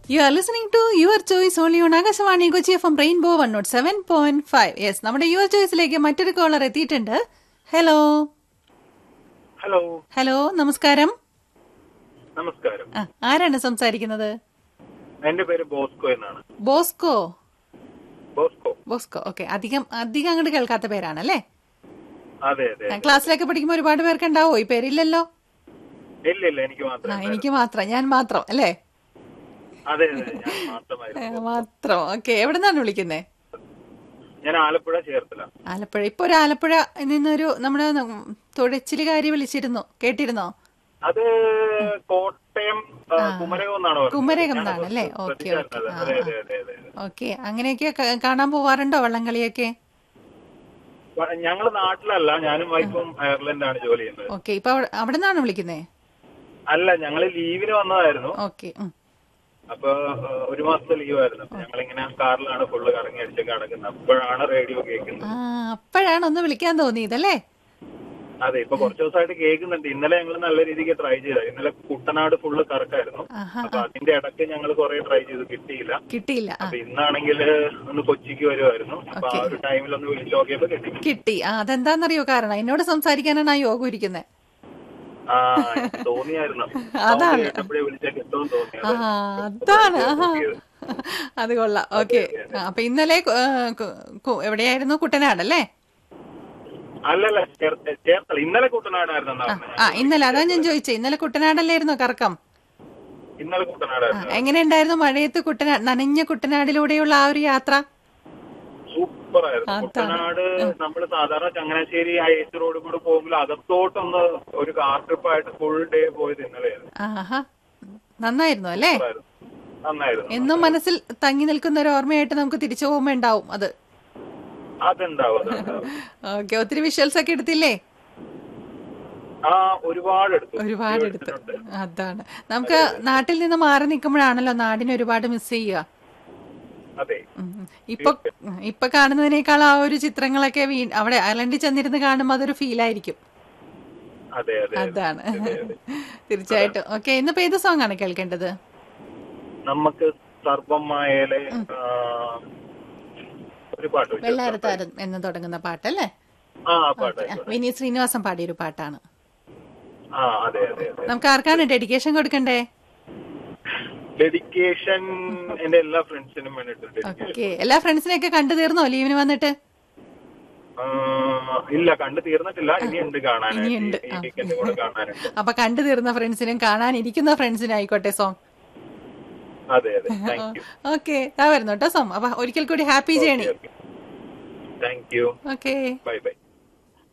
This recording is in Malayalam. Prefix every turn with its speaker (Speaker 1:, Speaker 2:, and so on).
Speaker 1: U are listening to your choice only on Akashvani Kochi F M rainbow one not seven point five yes നമ്മുടെ യുവർ ചോയ്സിലേക്ക് മറ്റൊരു കോളർ എത്തിയിട്ടുണ്ട് ഹലോ
Speaker 2: ഹലോ
Speaker 1: ഹലോ നമസ്കാരം
Speaker 2: നമസ്കാരം
Speaker 1: ആ, ആരാണ് സംസാരിക്കുന്നത്
Speaker 2: എന്റെ പേര് ബോസ്കോ എന്നാണ്
Speaker 1: ബോസ്കോ
Speaker 2: ബോസ്കോ
Speaker 1: ബോസ്കോ ഓക്കെ അധികം അധികം അങ്ങോട്ട് കേൾക്കാത്ത പേരാണല്ലേ
Speaker 2: അതെ അതെ
Speaker 1: ആ, ക്ലാസ്സിലൊക്കെ പഠിക്കുമ്പോൾ ഒരുപാട് പേർക്ക് ഉണ്ടാവോ ഈ പേരില്ലല്ലോ
Speaker 2: ഇല്ല ഇല്ല എനിക്ക്
Speaker 1: ആ
Speaker 2: മാത്രമേ
Speaker 1: എനിക്ക് മാത്രം ഞാൻ മാത്രം അല്ലേ
Speaker 2: അതെ അതെ ഞാൻ
Speaker 1: ഏ,
Speaker 2: മാത്രമായിരുന്നു
Speaker 1: മാത്രം ഓക്കെ എവിടെ നിന്നാണ് വിളിക്കുന്നത്
Speaker 2: ഞാൻ ആലപ്പുഴ ചേർത്തല
Speaker 1: ആലപ്പുഴ ഇപ്പൊ ഒരു ആലപ്പുഴ നിന്നൊരു നമ്മുടെ തുഴച്ചിലുകാരി വിളിച്ചിരുന്നു കേട്ടിരുന്നോ
Speaker 2: അത് കോട്ടയം ആ, കുമരകം എന്നാണ് പറഞ്ഞത്.
Speaker 1: കുമരകം
Speaker 2: ഞാൻ
Speaker 1: എന്നാണ് അല്ലേ?
Speaker 2: അത്
Speaker 1: ഓക്കേ,
Speaker 2: ശ്രദ്ധിച്ചായിരുന്നു.
Speaker 1: ഓക്കേ.
Speaker 2: അതെ
Speaker 1: ആ,
Speaker 2: അതെ അതെ അതെ
Speaker 1: ഓക്കെ അങ്ങനെയൊക്കെ ക- കാണാൻ പോവാറുണ്ടോ വള്ളംകളിയൊക്കെ
Speaker 2: വ- ഞങ്ങള് നാട്ടിലല്ല ഞാനും വൈഫും അയർലൻഡാണ് ജോലി ചെയ്യുന്നത്
Speaker 1: ഓക്കെ ഇപ്പൊ അവിടെ- അവിടെ നിന്നാണ് വിളിക്കുന്നേ
Speaker 2: അല്ല ഞങ്ങള് ലീവിന് വന്നതായിരുന്നു
Speaker 1: ഓക്കെ ഉം.
Speaker 2: അപ്പൊ ആ, ഒരു മാസത്തെ ലീവായിരുന്നു അപ്പൊ ഞങ്ങളിങ്ങനെ കാറിലാണ് ഫുള്ള് കറങ്ങി അടിച്ചൊക്കെ നടക്കുന്നത് അപ്പോഴാണ് റേഡിയോ കേൾക്കുന്നത്
Speaker 1: ആ അപ്പോഴാണ് ഒന്ന് വിളിക്കാൻ തോന്നിയതല്ലേ
Speaker 2: അതെ ഇപ്പൊ കുറച്ച് ദിവസമായിട്ട് കേൾക്കുന്നുണ്ട് ഇന്നലെ ഞങ്ങൾ നല്ല രീതിക്ക് ട്രൈ ചെയ്ത ഇന്നലെ കുട്ടനാട് ഫുള്ള് കറക്കായിരുന്നു
Speaker 1: ആഹാ
Speaker 2: അപ്പൊ അതിന്റെ ഇടയ്ക്ക് ഞങ്ങൾ കുറെ ട്രൈ ചെയ്ത് കിട്ടിയില്ല
Speaker 1: കിട്ടിയില്ല ആ
Speaker 2: അപ്പൊ ഇന്നാണെങ്കിൽ ഒന്ന് കൊച്ചിക്ക് വരുമായിരുന്നു അപ്പൊ ആ ഒരു ടൈമിൽ ഒന്ന് വിളിച്ചു നോക്കിയപ്പോ കിട്ടി
Speaker 1: കിട്ടി ആ അതെന്താന്നറിയോ കാരണം എന്നോട് സംസാരിക്കാനാണ് ആ യോഗം ഇരിക്കുന്നത്
Speaker 2: ആ എനിക്ക് തോന്നിയായിരുന്നു
Speaker 1: അതാണ്.
Speaker 2: സൗണ്ട് കേട്ടപ്പോഴേ വിളിച്ചാൽ കിട്ടുമെന്ന് തോന്നി
Speaker 1: ആ
Speaker 2: അത്
Speaker 1: അതാണ് ആഹാ
Speaker 2: നോക്കിയത്.
Speaker 1: അത് കൊള്ളാം ഓക്കെ അപ്പൊ ഇന്നലെ കു- ആ, കു- കു- എവിടെയായിരുന്നു കുട്ടനാടല്ലേ
Speaker 2: അല്ലല്ല ചേർ- ചേർത്തല ഇന്നലെ കുട്ടനാടായിരുന്നു എന്നാ
Speaker 1: ആ,
Speaker 2: പറഞ്ഞത്.
Speaker 1: ആ ഇന്നലെ അതാ ഞാൻ ചോദിച്ചത് ഇന്നലെ കുട്ടനാടല്ലായിരുന്നോ കറക്കം
Speaker 2: ഇന്നലെ
Speaker 1: ആ,
Speaker 2: കുട്ടനാടായിരുന്നു
Speaker 1: എങ്ങനെയുണ്ടായിരുന്നു മഴയത്ത് കുട്ടനാട് നനഞ്ഞ കുട്ടനാടിലൂടെയുള്ള ആ ഒരു യാത്ര
Speaker 2: സൂപ്പർ ആയിരുന്നു
Speaker 1: അതാണ്.
Speaker 2: കുട്ടനാട് നമ്മൾ സാധാരണ ചങ്ങനാശ്ശേരി ആ എച്ച് റോഡ് കൂടെ പോകുമ്പോൾ അകത്തോട്ടൊന്ന് ഒരു കാർ ട്രിപ്പായിട്ട് ഫുൾ ഡേ പോയത് ഇന്നലെയായിരുന്നു
Speaker 1: ആഹാ നന്നായിരുന്നു അല്ലേ
Speaker 2: സൂപ്പറായിരുന്നു. നന്നായിരുന്നു
Speaker 1: എന്നും മനസ്സിൽ തങ്ങി നിൽക്കുന്ന ഒരു ഓർമ്മയായിട്ട് നമുക്ക് തിരിച്ചു പോകുമ്പോ ഉണ്ടാവും അത്
Speaker 2: അതുണ്ടാവും അതുണ്ടാവും
Speaker 1: ഓക്കെ ഒത്തിരി വിഷ്വൽസ് ഒക്കെ എടുത്തില്ലേ
Speaker 2: ആ ഒരുപാട് എടുത്തു
Speaker 1: ഒരുപാട് എടുത്തു അതാണ് നമുക്ക് നാട്ടിൽ നിന്ന് മാറി നിൽക്കുമ്പോഴാണല്ലോ നാടിനെ ഒരുപാട് മിസ് ചെയ്യുക
Speaker 2: അതെ
Speaker 1: ഉം. ഇപ്പൊ ഇപ്പൊ കാണുന്നതിനേക്കാൾ ആ ഒരു ചിത്രങ്ങളൊക്കെ വീ അവിടെ അയർലൻഡിൽ ചെന്നിരുന്ന് കാണുമ്പോൾ അതൊരു ഫീൽ ആയിരിക്കും
Speaker 2: അതെ അതെ
Speaker 1: അതാണ് തീർച്ചയായിട്ടും ഓക്കെ ഇന്നിപ്പോ ഏത് സോങ് ആണ് കേൾക്കേണ്ടത്
Speaker 2: നമുക്ക് സർവമായാലെ ഒരു പാട്ട് വെച്ചു.
Speaker 1: വെള്ളാരത്താരം എന്ന് തുടങ്ങുന്ന പാട്ടല്ലേ
Speaker 2: ആ ആ പാട്ട്
Speaker 1: ആ, വിനീത് ശ്രീനിവാസൻ പാടിയ ഒരു പാട്ടാണ്
Speaker 2: ആ അതെ അതെ അതെ
Speaker 1: നമുക്ക് ആർക്കാണ് ഡെഡിക്കേഷൻ കൊടുക്കണ്ടേ
Speaker 2: ഡെഡിക്കേഷൻ എന്റെ എല്ലാ ഫ്രണ്ട്സിനും വേണ്ടിട്ട് ഡെഡിക്കേഷൻ
Speaker 1: ഓക്കെ എല്ലാ ഫ്രണ്ട്സിനെയൊക്കെ കണ്ടു തീർന്നോ ലീവിന് വന്നിട്ട്
Speaker 2: ഇല്ല കണ്ടു തീർന്നിട്ടില്ല ഇനിയുണ്ട് കാണാനായിട്ട്
Speaker 1: ഇനിയുണ്ട്.
Speaker 2: ഈ വീക്കെൻഡ് കൂടെ കാണാനുണ്ട്
Speaker 1: അപ്പൊ കണ്ടു തീർന്ന ഫ്രണ്ട്സിനും കാണാനിരിക്കുന്ന ഫ്രണ്ട്സിനും ആയിക്കോട്ടെ സോങ്
Speaker 2: അതെ അതെ താങ്ക് യു
Speaker 1: ഓക്കെ ഇതാ വരുന്നു കേട്ടോ സോം അപ്പൊ ഒരിക്കൽ കൂടി happy journey
Speaker 2: thank you
Speaker 1: okay
Speaker 2: bye by